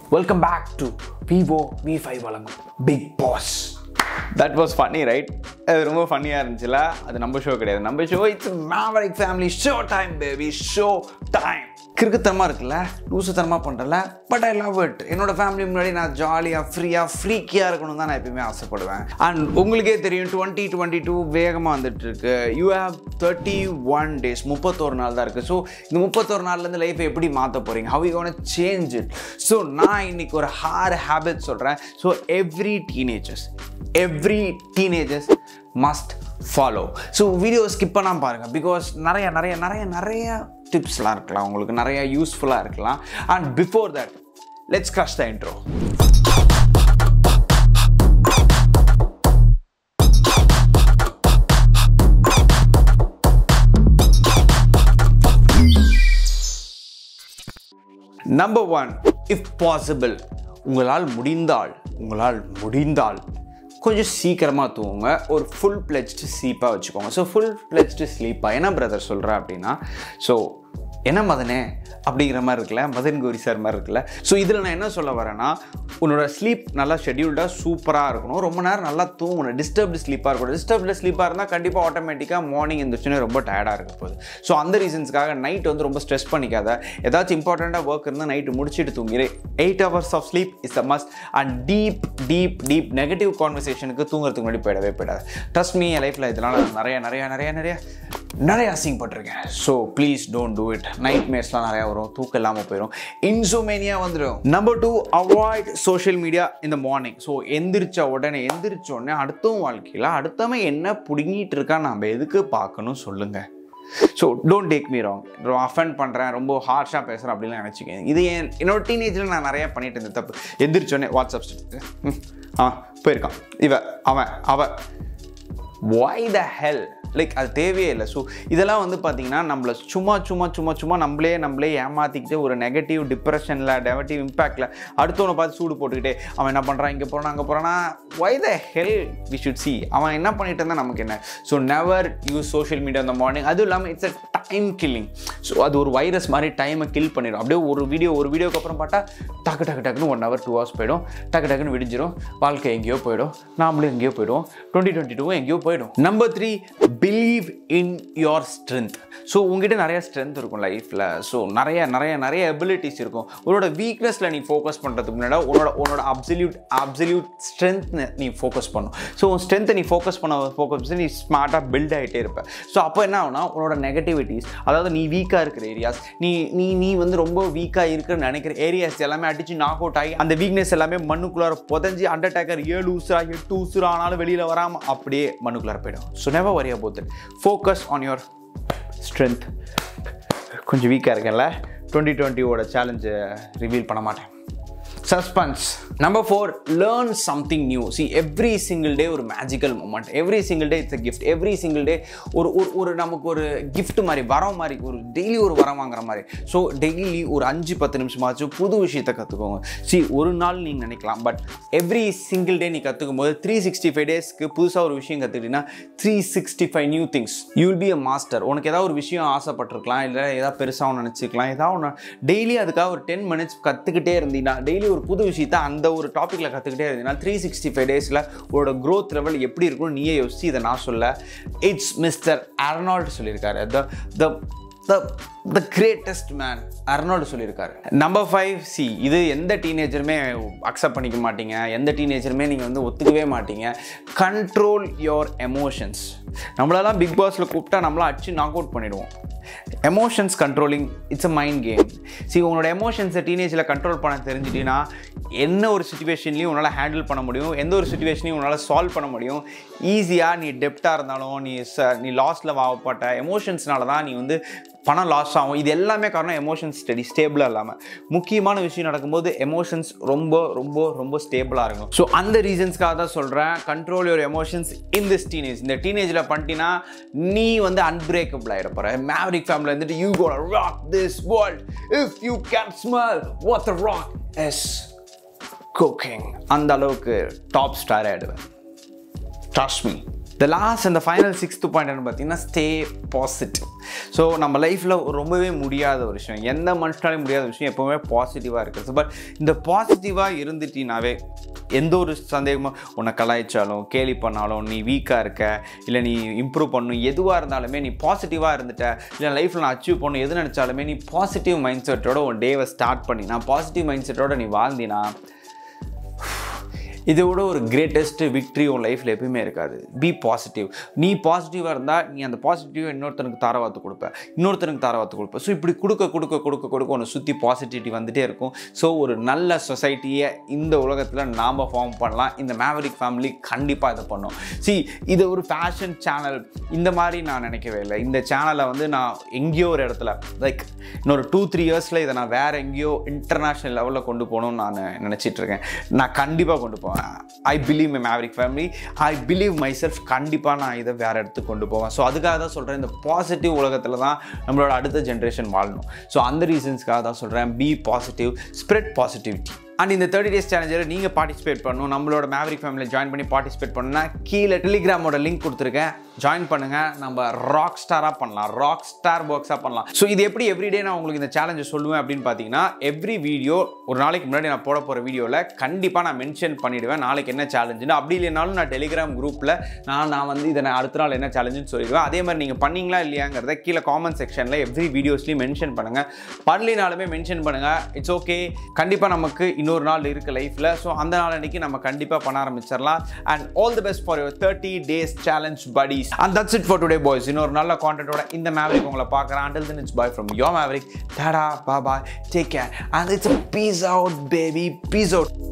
welcome back to Vivo V five வழங்கும் Big Boss that was funny right அது ரொம்ப ஃபன்னியாக இருந்துச்சுல அது நம்ம ஷோ கிடையாது நம்ம show it's Maverick family show time baby show time கிறுக்குத்தனமாக இருக்குல்ல லூசுத்தனமாக பண்ணுறல பட் ஐ லவ் இட் என்னோட ஃபேமிலி முன்னாடி நான் ஜாலியாக ஃப்ரீயாக ஃப்ரீக்கியாக இருக்கணும் தான் நான் எப்பயுமே ஆசைப்படுவேன் அண்ட் உங்களுக்கே தெரியும் டுவெண்ட்டி டுவெண்ட்டி டூ வேகமாக வந்துட்டு இருக்கு you have thirty one days முப்பத்தோரு நாள் தான் இருக்குது ஸோ இந்த முப்பத்தோரு நாள்லேருந்து லைஃப்பை எப்படி மாற்ற போகிறீங்க how you gonna change it so நான் இன்னைக்கு ஒரு ஹார் ஹேபிட் சொல்கிறேன் so every teenagers every teenagers must follow so video skip பண்ணாமல் பாருங்கள் பிகாஸ் நிறைய நிறைய நிறைய நிறைய டிப்ஸ்லாம் இருக்கலாம் உங்களுக்கு நிறைய யூஸ்ஃபுல்லாக இருக்கலாம் and before that let's crush the intro number one if possible உங்களால் முடிந்தால் உங்களால் முடிந்தால் கொஞ்சம் சீக்கிரமாக தூங்குங்க ஒரு ஃபுல் பிளெஜ்டு ஸ்லீப்பாக வச்சுக்கோங்க ஸோ ஃபுல் பிளெஜ்டு ஸ்லீப்பாக என்ன பிரதர் சொல்கிறேன் அப்படின்னா ஸோ என்ன மதனே அப்படிங்கிற மாதிரி இருக்குல்ல மதன் கோரி சார் மாதிரி இருக்குல்ல ஸோ இதில் நான் என்ன சொல்ல வரேன்னா உன்னோட ஸ்லீப் நல்லா ஷெடியூல்டாக சூப்பராக இருக்கணும் ரொம்ப நேரம் நல்லா தூங்கணும் டிஸ்டர்ப்டு ஸ்லீப்பாக இருக்கணும் டிஸ்டர்ப்டு ஸ்லீப்பாக இருந்தால் கண்டிப்பாக ஆட்டோமேட்டிக்காக மார்னிங் எழுந்திரிச்சுன்னு ரொம்ப டயர்டாக இருக்க போகுது ஸோ அந்த ரீசன்ஸ்க்காக நைட் வந்து ரொம்ப ஸ்ட்ரெஸ் பண்ணிக்காத ஏதாச்சும் இம்பார்ட்டண்ட்டாக ஒர்க் இருந்தால் நைட்டு முடிச்சுட்டு தூங்கிடு eight hours of sleep is a must and deep deep deep negative கான்வர்சேஷனுக்கு தூங்குறதுக்கு முன்னாடி போயிடவே போயிடாது ட்ரஸ்ட் மீ என் லைஃப்பில் இதனால் நிறைய நிறைய நிறைய நிறைய நிறைய அசிங்கப்பட்டிருக்கேன் so please don't do it night மேட்ஸ்லாம் நிறையா வரும் தூக்கம் இல்லாமல் போயிடும் இன்சோமேனியா வந்துடும் number two avoid social media இந்த மார்னிங் ஸோ எந்திரிச்ச உடனே எந்திரிச்ச உடனே அடுத்தவன் வாழ்க்கையில் அடுத்தவன் என்ன பிடுங்கிட்டு இருக்கா நம்ம எதுக்கு பார்க்கணும் சொல்லுங்கள் so don't take me wrong ரொம்ப அஃபெண்ட் பண்ணுறேன் ரொம்ப ஹார்ஷாக பேசுகிறேன் அப்படின்னு நினச்சிக்கேன் இது என் என்னோட டீனேஜில் நான் நிறையா பண்ணிட்டு இருந்தேன் தப்பு எந்திரிச்சோடனே வாட்ஸ்அப் ஆ போயிருக்கான் இவ அவன் அவ வாய் த ஹெல் லைக் அது தேவையே இல்லை ஸோ இதெல்லாம் வந்து பார்த்தீங்கன்னா நம்மளை சும்மா சும்மா சும்மா சும்மா நம்மளே நம்மளே ஏமாற்றிக்கிட்டு ஒரு நெகட்டிவ் டிப்ரெஷனில் நெகட்டிவ் இம்பேக்டில் அடுத்தவனை பார்த்து சூடு போட்டுக்கிட்டே அவன் என்ன பண்ணுறான் இங்கே போகிறான் அங்கே போகிறான்னா why the hell we should see அவன் என்ன பண்ணிட்டு இருந்தால் நமக்கு என்ன so never use social media இந்த மார்னிங் அதுவும் இல்லாமல் it's a time killing so அது ஒரு வைரஸ் மாதிரி டைமை கில் பண்ணிடும் அப்படியே ஒரு வீடியோ ஒரு வீடியோக்கு அப்புறம் பார்த்தா டக்கு டக்கு டக்குன்னு ஒன் ஹவர் டூ ஹவர்ஸ் போயிடும் டக்கு டக்குன்னு விடிஞ்சிரும் வாழ்க்கை எங்கேயோ போயிடும் நாமளும் எங்கேயோ போயிடும் டுவெண்ட்டி டுவெண்ட்டி டூ எங்கேயோ போயிடும் number three believe in your strength so உங்ககிட்ட நிறைய ஸ்ட்ரென்த் இருக்கும் லைஃப்பில் ஸோ நிறைய நிறைய நிறைய எபிலிட்டிஸ் இருக்கும் உன்னோட வீக்னஸில் நீ ஃபோக்கஸ் பண்ணுறதுக்கு முன்னாடி உன்னோட உன்னோட அப்சல்யூட் அப்சல்யூட் ஸ்ட்ரென்த் நீ ஃபோக்கஸ் பண்ணும் ஸோ உன் ஸ்ட்ரென்த்தை நீ ஃபோக்கஸ் பண்ண ஃபோக்கஸ் பண்ணி நீ ஸ்மார்ட்டாக பில்ட் ஆகிட்டே இருப்ப ஸோ அப்போ என்ன ஆகுனா உன்னோட நெகட்டிவிட்டிஸ் அதாவது நீ வீக்காக இருக்கிற ஏரியாஸ் நீ நீ நீ வந்து ரொம்ப வீக்காக இருக்குன்னு நினைக்கிற ஏரியாஸ் எல்லாமே அடித்து நாக் அவுட் ஆகி அந்த வீக்னஸ் எல்லாமே மண்ணுக்குள்ளார புதஞ்சி அண்டர்டேக்கர் ஏழு உசுரா எட்டு உசுரா ஆனாலும் வெளியில் வராமல் அப்படியே மண்ணுக்குள்ளார போயிடும் so never worry about it focus on your strength கொஞ்சம் வீக்காக இருக்கேன்ல டுவெண்ட்டி டுவெண்ட்டியோட சேலஞ்சை ரிவீல் பண்ண மாட்டேன் suspense number four learn something new see every single day ஒரு magical moment every single day it's a gift every single day ஒரு ஒரு ஒரு நமக்கு ஒரு gift மாதிரி வரம் மாதிரி ஒரு டெய்லி ஒரு வரம் வாங்குற மாதிரி ஸோ டெய்லி ஒரு அஞ்சு பத்து நிமிஷமாச்சும் புது விஷயத்தை கற்றுக்கோங்க சி ஒரு நாள் நீங்கள் நினைக்கலாம் பட் எவ்ரி சிங்கிள் டே நீ கற்றுக்கும் போது த்ரீ சிக்ஸ்டி ஃபைவ் டேஸ்க்கு புதுசாக ஒரு விஷயம் கற்றுக்கிட்டீங்கன்னா three sixty five new things you will be a master உனக்கு ஏதாவது ஒரு விஷயம் ஆசைப்பட்டிருக்கலாம் இல்லை ஏதாவது பெருசாக ஒன்று நினச்சிக்கலாம் ஏதாவது ஒன்று டெய்லி அதுக்காக ஒரு டென் மினிட்ஸ் கற்றுக்கிட்டே இருந்தீங்கன்னா டெய்லி ஒரு புது விஷயத்தை அந்த ஒரு டாப்பிக்கில் கற்றுக்கிட்டே இருந்தீங்கன்னா த்ரீ சிக்ஸ்டி ஃபைவ் டேஸில் உங்களோட க்ரோத் லெவல் எப்படி இருக்கும்னு நீயே யோசிச்சு இதை நான் சொல்ல இட்ஸ் மிஸ்டர் அர்னால்டு சொல்லியிருக்காரு the the the the greatest man Arnold சொல்லியிருக்காரு நம்பர் ஃபைவ் சி இது எந்த டீனேஜருமே அக்செப்ட் பண்ணிக்க மாட்டீங்க எந்த டீனேஜருமே நீங்கள் வந்து ஒத்துக்கவே மாட்டீங்க கண்ட்ரோல் யோர் எமோஷன்ஸ் நம்மளெல்லாம் பிக் பாஸில் கூப்பிட்டா நம்மளாம் அடிச்சு நாக் அவுட் பண்ணிடுவோம் emotions controlling it's a mind game see உங்களோட எமோஷன்ஸை டீனேஜில் கண்ட்ரோல் பண்ண தெரிஞ்சிட்டிங்கன்னா என்ன ஒரு சுச்சுவேஷன்லையும் உன்னால் ஹேண்டில் பண்ண முடியும் எந்த ஒரு சுச்சுவேஷனையும் உன்னால் சால்வ் பண்ண முடியும் ஈஸியாக நீ டெப்டாக இருந்தாலும் நீ ச நீ லாஸில் வாப்பட்ட எமோஷன்ஸ்னால தான் நீ வந்து பணம் லாஸ் ஆகும் இது எல்லாமே காரணம் எமோஷன்ஸ் ஸ்டடி ஸ்டேபிளாக இல்லாமல் முக்கியமான விஷயம் நடக்கும்போது எமோஷன்ஸ் ரொம்ப ரொம்ப ரொம்ப ஸ்டேபிளாக இருக்கும் ஸோ அந்த ரீசன்ஸ்க்காக தான் சொல்கிறேன் control your emotions in this teenage இந்த டீனேஜில் பண்ணிட்டீங்கன்னா நீ வந்து அன்பிரேக்கபிள் ஆகிட போகிற மேவரிக் ஃபேமிலி வந்துட்டு you gotta rock this world if you can smell what the Rock is cooking அந்த அளவுக்கு டாப் ஸ்டார் ஆகிடுவேன் ட்ரஸ்ட் மீ த லாஸ்ட் அந்த ஃபைனல் சிக்ஸ்த் பாயிண்ட் பார்த்தீங்கன்னா ஸ்டே பாசிட்டிவ் ஸோ நம்ம லைஃப்பில் ரொம்பவே முடியாத ஒரு விஷயம் எந்த மனுஷனாலையும் முடியாத விஷயம் எப்போவுமே பாசிட்டிவாக இருக்குது பட் இந்த பாசிட்டிவாக இருந்துட்டினாவே எந்த ஒரு சந்தேகமும் உன்னை கலாய்ச்சாலும் கேலி பண்ணாலும் நீ வீக்காக இருக்க இல்லை நீ இம்ப்ரூவ் பண்ணணும் எதுவாக இருந்தாலுமே நீ பாசிட்டிவாக இருந்துட்ட இல்லை லைஃப்பில் நான் அச்சீவ் பண்ணணும் எது நினச்சாலுமே நீ பாசிட்டிவ் மைண்ட் செட்டோட உன் டேவை ஸ்டார்ட் பண்ணினா பாசிட்டிவ் மைண்ட் செட்டோட நீ வாழ்ந்தினா இதை விட ஒரு கிரேட்டஸ்ட் விக்ட்ரி உன் லைஃப்பில் எப்பயுமே இருக்காது பி பாசிட்டிவ் நீ பாசிட்டிவாக இருந்தால் நீ அந்த பாசிட்டிவ் இன்னொருத்தனுக்கு தாரவாத்து கொடுப்ப இன்னொருத்தனுக்கு தாரவாத்து கொடுப்ப ஸோ இப்படி கொடுக்க கொடுக்க கொடுக்க கொடுக்க உன்னை சுற்றி பாசிட்டிவிட்டி வந்துட்டே இருக்கும் ஸோ ஒரு நல்ல சொசைட்டியை இந்த உலகத்தில் நாம் ஃபார்ம் பண்ணலாம் இந்த மேவரிக் ஃபேமிலி கண்டிப்பாக இதை பண்ணோம் சி இது ஒரு ஃபேஷன் சேனல் இந்த மாதிரி நான் நினைக்கவே இல்லை இந்த சேனலை வந்து நான் எங்கேயோ ஒரு இடத்துல லைக் இன்னொரு டூ த்ரீ இயர்ஸில் இதை நான் வேறு எங்கேயோ இன்டர்நேஷ்னல் லெவலில் கொண்டு போகணும்னு நான் நினச்சிட்டு இருக்கேன் நான் கண்டிப்பாக கொண்டு போவேன் I believe my Maverick family I believe myself கண்டிப்பாக நான் இதை வேறு இடத்துக்கு கொண்டு போவேன் ஸோ அதுக்காக தான் சொல்கிறேன் இந்த பாசிட்டிவ் உலகத்தில் தான் நம்மளோட அடுத்த ஜென்ரேஷன் வாழணும் ஸோ அந்த ரீசன்ஸ்க்காக தான் சொல்கிறேன் be positive spread positivity and இந்த தேர்ட்டி டேஸ் சேலஞ்சில் நீங்கள் பார்ட்டிசிபேட் பண்ணணும் நம்மளோட மேவரிக் ஃபேமிலியில் ஜாயின் பண்ணி பார்ட்டிசிபேட் பண்ணுன்னா கீழே டெலிகிராமோட லிங்க் கொடுத்துருக்கேன் ஜாயின் பண்ணுங்கள் நம்ம ராக் ஸ்டாராக பண்ணலாம் ராக் ஸ்டார் ஒர்க்ஸாக பண்ணலாம் ஸோ இது எப்படி எவ்ரிடே நான் உங்களுக்கு இந்த சேலஞ்சை சொல்லுவேன் அப்படின்னு பார்த்தீங்கன்னா எவ்ரி வீடியோ ஒரு நாளைக்கு முன்னாடி நான் போட போகிற வீடியோவில் கண்டிப்பாக நான் மென்ஷன் பண்ணிவிடுவேன் நாளைக்கு என்ன சேலஞ்சுன்னு அப்படி இல்லைனாலும் நான் டெலிகிராம் குரூப்பில் நான் நான் வந்து இதை நான் அடுத்த நாள் என்ன சேலஞ்சுன்னு சொல்லிடுவேன் அதே மாதிரி நீங்கள் பண்ணீங்களா இல்லையாங்கிறத கீழே காமெண்ட் செக்ஷனில் எவ்ரி வீடியோஸ்லையும் மென்ஷன் பண்ணுங்கள் பண்ணலினாலுமே மென்ஷன் பண்ணுங்கள் இட்ஸ் ஓகே கண்டிப்பாக நமக்கு இன்னொரு நாள் இருக்குது லைஃப்பில் ஸோ அந்த நாள் அன்னைக்கு நம்ம கண்டிப்பாக பண்ண ஆரம்பிச்சிடலாம் and all the best for your thirty days challenge buddies and that's it for today boys இன்னொரு நல்ல கான்டென்ட்டோட இந்த மேவரிக் உங்களை பார்க்குறேன் until then it's bye from yo Maverick tata பா bye take care and it's peace out baby peace out